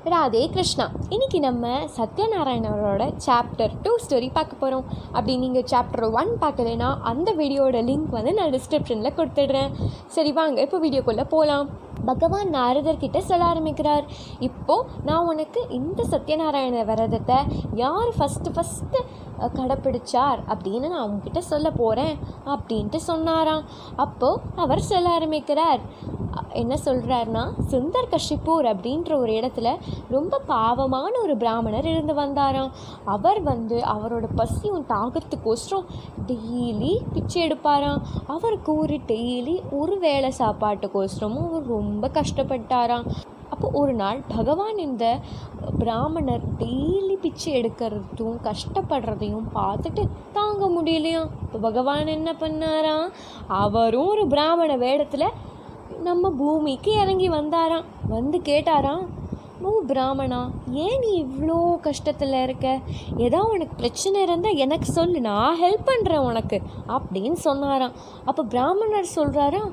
ராதே கிருஷ்ணா இன்னைக்கு நம்ம சத்யநாராயணரோட chapter two story பார்க்க போகிறோம் அப்படி நீங்கள் சாப்டர் ஒன் பார்க்கலைன்னா அந்த வீடியோட லிங்க் வந்து நான் டிஸ்கிரிப்ஷனில் கொடுத்துடுறேன் சரி வாங்க இப்போ வீடியோக்குள்ளே போகலாம் பகவான் நாரதர்கிட்ட சொல்ல ஆரம்பிக்கிறார் இப்போ நான் உனக்கு இந்த சத்யநாராயண விரதத்தை யார் ஃபஸ்ட்டு ஃபஸ்ட்டு கடைப்பிடிச்சார் அப்படின்னு நான் உங்ககிட்ட சொல்ல போகிறேன் அப்படின்ட்டு சொன்னாராம் அப்போது அவர் சொல்ல ஆரம்பிக்கிறார் அ- என்ன சொல்கிறாருன்னா சுந்தர் கஷிப்பூர் அப்படின்ற ஒரு இடத்துல ரொம்ப பாவமான ஒரு பிராமணர் இருந்து வந்தாராம் அவர் வந்து அவரோட பசியும் தாகத்துக்கோசரம் டெய்லி பிச்சை எடுப்பாராம் அவருக்கு ஒரு டெய்லி ஒரு வேளை சாப்பாட்டுக்கோசரமும் அவர் ரொம்ப கஷ்டப்பட்டாராம் அப்போ ஒரு நாள் பகவான் இந்த பிராமணர் டெய்லி பிச்சை எடுக்கிறதும் கஷ்டப்படுறதையும் பார்த்துட்டு தாங்க முடியலையாம் இப்போ பகவான் என்ன பண்ணாராம் அவரும் ஒரு பிராமண வேடத்தில் நம்ம பூமிக்கு இறங்கி வந்தாராம் வந்து கேட்டாராம் ஓ பிராமணா ஏன் நீ இவ்வளோ கஷ்டத்தில் இருக்க ஏதோ உனக்கு பிரச்சனை இருந்தால் எனக்கு சொல்லு நான் ஹெல்ப் பண்ணுறேன் உனக்கு அப்படின்னு சொன்னாராம் அப்போ பிராமணர் சொல்கிறாராம்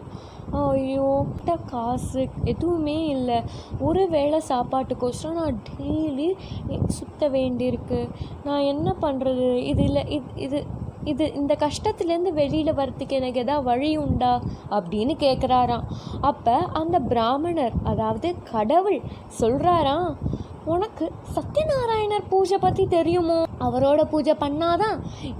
ஐயோ கிட்ட காசு எதுவுமே இல்லை ஒரு வேளை சாப்பாட்டுக்கோசரம் நான் டெய்லி சுத்த வேண்டியிருக்கு நான் என்ன பண்ணுறது இது இல்லை இது இது இது இந்த கஷ்டத்துலேருந்து வெளியில் வரத்துக்கு எனக்கு எதாவது வழி உண்டா அப்படின்னு கேட்குறாராம் அப்போ அந்த பிராமணர் அதாவது கடவுள் சொல்கிறாராம் உனக்கு சத்யநாராயணர் பூஜை பற்றி தெரியுமோ அவரோட பூஜை பண்ணாதான்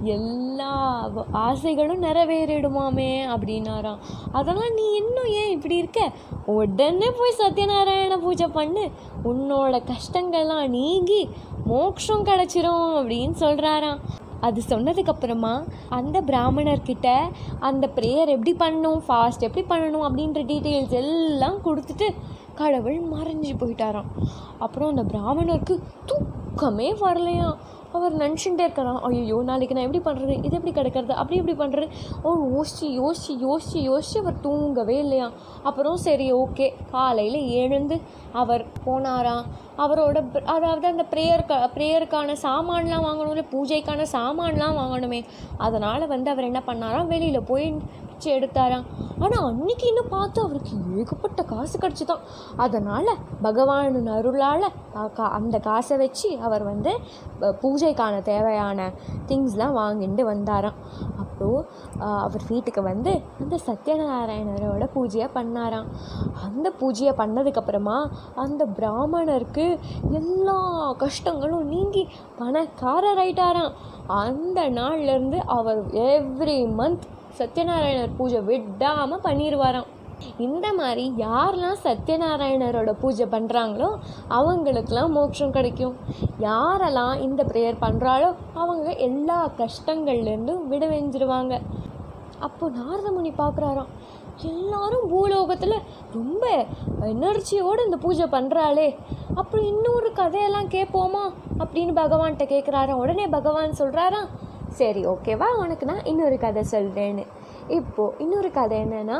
எல்லா வ- ஆசைகளும் நிறைவேறிடுமாமே அப்படின்னாராம் அதெல்லாம் நீ இன்னும் ஏன் இப்படி இருக்க உடனே போய் சத்யநாராயண பூஜை பண்ணு உன்னோட கஷ்டங்கள்லாம் நீங்கி மோட்சம் கிடச்சிரும் அப்படின்னு சொல்கிறாராம் அது சொன்னதுக்கப்புறமா அந்த பிராமணர்கிட்ட அந்த ப்ரேயர் எப்படி பண்ணணும் ஃபாஸ்ட் எப்படி பண்ணணும் அப்படின்ற டீட்டெயில்ஸ் எல்லாம் கொடுத்துட்டு கடவுள் மறைஞ்சு போயிட்டாராம் அப்புறம் அந்த பிராமணருக்கு தூக்கமே வரலையாம் அவர் நினச்சிட்டே இருக்காராம் ஐயோ நாளைக்கு நான் எப்படி பண்ணுறது இது எப்படி கிடக்கிறது அப்படி எப்படி பண்ணுறது அவர் யோசிச்சு யோசிச்சு யோசிச்சு யோசிச்சு அவர் தூங்கவே இல்லையாம் அப்புறம் சரி ஓகே காலையில் எழுந்து அவர் போனாராம் அவரோட ப- அதாவது அந்த ப்ரேயர் ப்ரேயருக்கான சாமான்லாம் வாங்கணும்ல பூஜைக்கான சாமான்லாம் வாங்கணுமே அதனால் வந்து அவர் என்ன பண்ணாராம் வெளியில் போய் பிச்சை எடுத்தாராம் ஆனால் அன்னைக்கு இன்னும் பார்த்து அவருக்கு ஏகப்பட்ட காசு கிடச்சிதான் அதனால் பகவான் அருளால் அந்த காசை வச்சு அவர் வந்து ப- பூஜைக்கான தேவையான திங்ஸ்லாம் வாங்கிட்டு வந்தாராம் அப்போது அவர் வீட்டுக்கு வந்து அந்த சத்யநாராயணரோட பூஜையை பண்ணாராம் அந்த பூஜையை பண்ணதுக்கப்புறமா அந்த பிராமணருக்கு எல்லா கஷ்டங்களும் நீங்கி பணக்காரர் ஆயிட்டாராம் அந்த நாள்லேருந்து அவர் எவ்ரி மந்த் சத்யநாராயணர் பூஜை விடாமல் பண்ணிடுவாராம் இந்த மாதிரி யாரெல்லாம் சத்யநாராயணரோட பூஜை பண்ணுறாங்களோ அவங்களுக்கெல்லாம் மோட்சம் கிடைக்கும் யாரெல்லாம் இந்த ப்ரேயர் பண்ணுறாளோ அவங்க எல்லா கஷ்டங்கள்லேருந்தும் விடுவெஞ்சிருவாங்க அப்போ நாரதமுனி பார்க்குறாராம் எல்லாரும் பூலோகத்தில் ரொம்ப எனர்ஜியோடு இந்த பூஜை பண்ணுறாளே அப்புறம் இன்னொரு கதையெல்லாம் கேட்போமா அப்படின்னு பகவான்கிட்ட கேட்குறாராம் உடனே பகவான் சொல்கிறாராம் சரி ஓகேவா உனக்கு நான் இன்னொரு கதை சொல்கிறேன்னு இப்போது இன்னொரு கதை என்னன்னா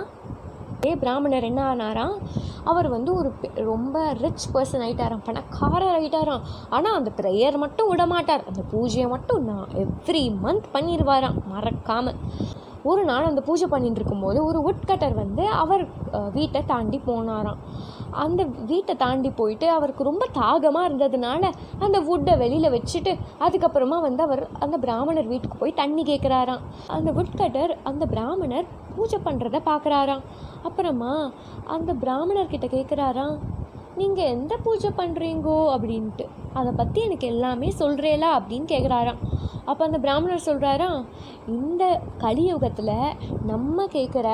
ஏ பிராமணர் என்ன ஆனாராம் அவர் வந்து ஒரு பெ- ரொம்ப ரிச் பர்சன் ஆயிட்டாராம் பணக்காரர் ஆயிட்டாராம் ஆனால் அந்த ப்ரேயர் மட்டும் விட மாட்டார் அந்த பூஜையை மட்டும் நான் எவ்ரி மந்த் பண்ணிடுவாராம் மறக்காம ஒரு நாள் அந்த பூஜை பண்ணிட்டு இருக்கும்போது ஒரு உட்கட்டர் வந்து அவர் அஹ், வீட்டை தாண்டி போனாராம் அந்த வீட்டை தாண்டி போயிட்டு அவருக்கு ரொம்ப தாகமாக இருந்ததுனால அந்த வுட்டை வெளியில் வச்சுட்டு அதுக்கப்புறமா வந்து அவர் அந்த பிராமணர் வீட்டுக்கு போய் தண்ணி கேட்குறாராம் அந்த உட்கட்டர் அந்த பிராமணர் பூஜை பண்ணுறத பார்க்குறாராம் அப்புறமா அந்த பிராமணர்கிட்ட கேட்குறாராம் நீங்கள் எந்த பூஜை பண்ணுறீங்கோ அப்படின்ட்டு அதை பற்றி எனக்கு எல்லாமே சொல்கிறேலா அப்படின்னு கேட்குறாராம் அப்போ அந்த பிராமணர் சொல்கிறாராம் இந்த கலியுகத்தில் நம்ம கேட்குற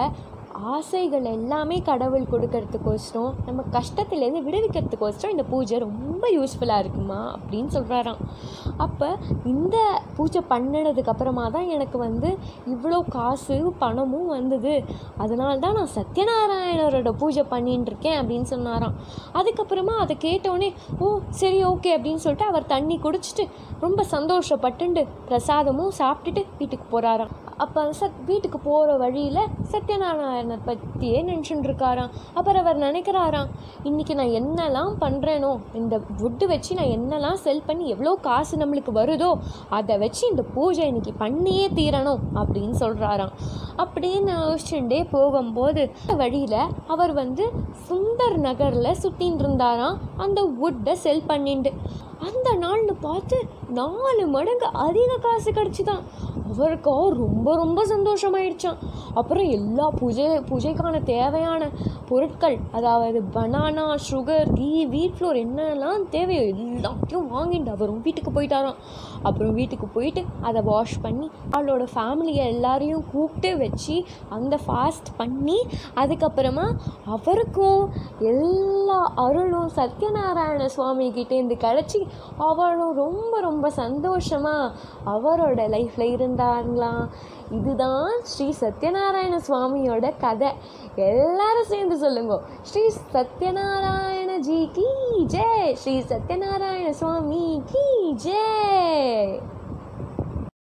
ஆசைகள் எல்லாமே கடவுள் கொடுக்கறதுக்கோசரம் நம்ம கஷ்டத்துலேருந்து விடுவிக்கிறதுக்கோசரம் இந்த பூஜை ரொம்ப யூஸ்ஃபுல்லாக இருக்குமா அப்படின்னு சொல்கிறாராம் அப்போ இந்த பூஜை பண்ணினதுக்கு அப்புறமா தான் எனக்கு வந்து இவ்வளோ காசு பணமும் வந்தது அதனால தான் நான் சத்யநாராயணரோட பூஜை பண்ணிட்டு இருக்கேன் அப்படின்னு சொன்னாராம் அதுக்கப்புறமா அதை கேட்டோடனே ஓ சரி ஓகே அப்படின்னு சொல்லிட்டு அவர் தண்ணி குடிச்சிட்டு ரொம்ப சந்தோஷப்பட்டுண்டு பிரசாதமும் சாப்பிட்டுட்டு வீட்டுக்கு போகிறாராம் அப்போ சத் வீட்டுக்கு போகிற வழியில் சத்யநாராயண சத்யநாராயணர் பற்றியே நினச்சிட்டு இருக்காராம் அப்புறம் அவர் நினைக்கிறாராம் இன்றைக்கி நான் என்னெல்லாம் பண்ணுறேனோ இந்த வுட்டு வச்சு நான் என்னெல்லாம் செல் பண்ணி எவ்வளோ காசு நம்மளுக்கு வருதோ அதை வச்சு இந்த பூஜை இன்னைக்கு பண்ணியே தீரணும் அப்படின்னு சொல்கிறாராம் அப்படின்னு யோசிச்சுட்டே போகும்போது வழியில் அவர் வந்து சுந்தர் நகரில் சுற்றின்னு இருந்தாராம் அந்த வுட்டை செல் பண்ணிட்டு அந்த நாள்னு பார்த்து நாலு மடங்கு அதிக காசு கிடச்சிதான் அவருக்கோ ரொம்ப ரொம்ப சந்தோஷமாயிடுச்சான் அப்புறம் எல்லா பூஜை பூஜைக்கான தேவையான பொருட்கள் அதாவது banana sugar ghee wheat flour என்னெல்லாம் தேவையோ எல்லாத்தையும் வாங்கிட்டு அவரும் வீட்டுக்கு போயிட்டாராம் அப்புறம் வீட்டுக்கு போயிட்டு அதை வாஷ் பண்ணி அவளோட ஃபேமிலியை எல்லாரையும் கூப்பிட்டு வச்சு அந்த ஃபாஸ்ட் பண்ணி அதுக்கப்புறமா அவருக்கும் எல்லா அருளும் சத்யநாராயண சுவாமி கிட்டேருந்து கிடச்சி அவளும் ரொம்ப ரொம்ப சந்தோஷமாக அவரோட லைஃப்பில் இருந்தாங்களாம் இதுதான் ஸ்ரீ சத்யநாராயண சுவாமியோட கதை எல்லாரும் சேர்ந்து சொல்லுங்க ஸ்ரீ சத்யநாராயண ஜி கி ஜெய் ஸ்ரீ சத்யநாராயண சுவாமி கி ஜெய்